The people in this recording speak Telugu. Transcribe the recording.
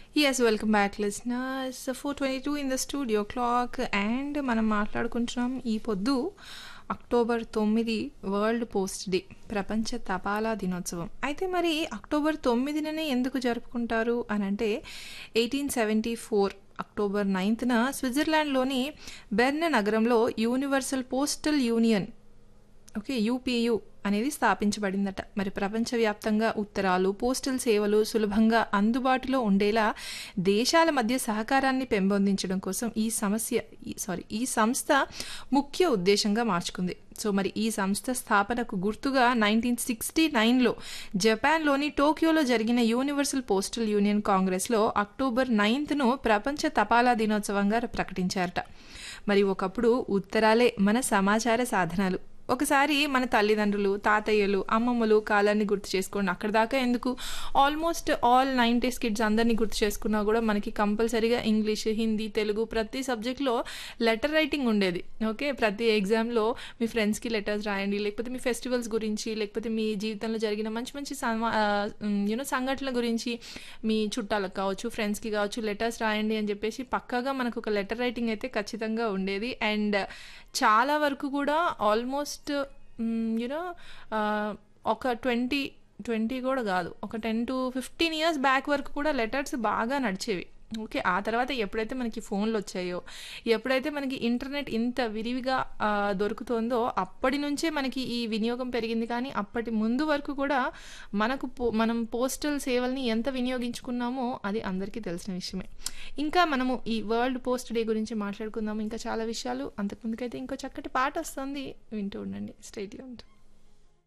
Yes, welcome back, listeners. 4:22 in the studio clock and మనం మాట్లాడుకుంటున్నాం ఈ పొద్దు అక్టోబర్ తొమ్మిది వరల్డ్ పోస్ట్ డే ప్రపంచ తపాలా దినోత్సవం అయితే మరి అక్టోబర్ తొమ్మిదిననే ఎందుకు జరుపుకుంటారు అని అంటే ఎయిటీన్ సెవెంటీ ఫోర్ అక్టోబర్ నైన్త్న స్విట్జర్లాండ్లోని బెర్న్ నగరంలో universal postal union okay UPU అనేది స్థాపించబడిందట మరి ప్రపంచవ్యాప్తంగా ఉత్తరాలు పోస్టల్ సేవలు సులభంగా అందుబాటులో ఉండేలా దేశాల మధ్య సహకారాన్ని పెంపొందించడం కోసం ఈ సమస్య సారీ ఈ సంస్థ ముఖ్య ఉద్దేశంగా మార్చుకుంది సో మరి ఈ సంస్థ స్థాపనకు గుర్తుగా నైన్టీన్ సిక్స్టీ నైన్లో జపాన్లోని టోక్యోలో జరిగిన యూనివర్సల్ పోస్టల్ యూనియన్ కాంగ్రెస్లో అక్టోబర్ నైన్త్ను ప్రపంచ తపాలా దినోత్సవంగా ప్రకటించారట మరి ఒకప్పుడు ఉత్తరాలే మన సమాచార సాధనాలు ఒకసారి మన తల్లిదండ్రులు తాతయ్యలు అమ్మమ్మలు కాలాన్ని గుర్తు చేసుకోండి అక్కడ దాకా ఎందుకు ఆల్మోస్ట్ ఆల్ నైంటీస్ కిడ్స్ అందరినీ గుర్తు చేసుకున్నా కూడా మనకి కంపల్సరీగా ఇంగ్లీష్ హిందీ తెలుగు ప్రతి సబ్జెక్ట్లో లెటర్ రైటింగ్ ఉండేది ఓకే ప్రతి ఎగ్జామ్లో మీ ఫ్రెండ్స్కి లెటర్స్ రాయండి లేకపోతే మీ ఫెస్టివల్స్ గురించి లేకపోతే మీ జీవితంలో జరిగిన మంచి మంచి యూనో సంఘటనల గురించి మీ చుట్టాలకు కావచ్చు ఫ్రెండ్స్కి కావచ్చు లెటర్స్ రాయండి అని చెప్పేసి పక్కాగా మనకు ఒక లెటర్ రైటింగ్ అయితే ఖచ్చితంగా ఉండేది అండ్ చాలా వరకు కూడా ఆల్మోస్ట్ యూనో ఒక ట్వంటీ ట్వంటీ కూడా కాదు ఒక ten to fifteen years back వరకు కూడా లెటర్స్ బాగా నడిచేవి ఓకే ఆ తర్వాత ఎప్పుడైతే మనకి ఫోన్లు వచ్చాయో ఎప్పుడైతే మనకి ఇంటర్నెట్ ఇంత విరివిగా దొరుకుతుందో అప్పటి నుంచే మనకి ఈ వినియోగం పెరిగింది కానీ అప్పటి ముందు వరకు కూడా మనకు మనం పోస్టల్ సేవల్ని ఎంత వినియోగించుకున్నామో అది అందరికీ తెలిసిన విషయమే ఇంకా మనము ఈ వరల్డ్ పోస్ట్ డే గురించి మాట్లాడుకుందాము ఇంకా చాలా విషయాలు అంతకుముందుకైతే ఇంకో చక్కటి పాట వస్తుంది వింటూ ఉండండి స్టేట్ ఉంటుంది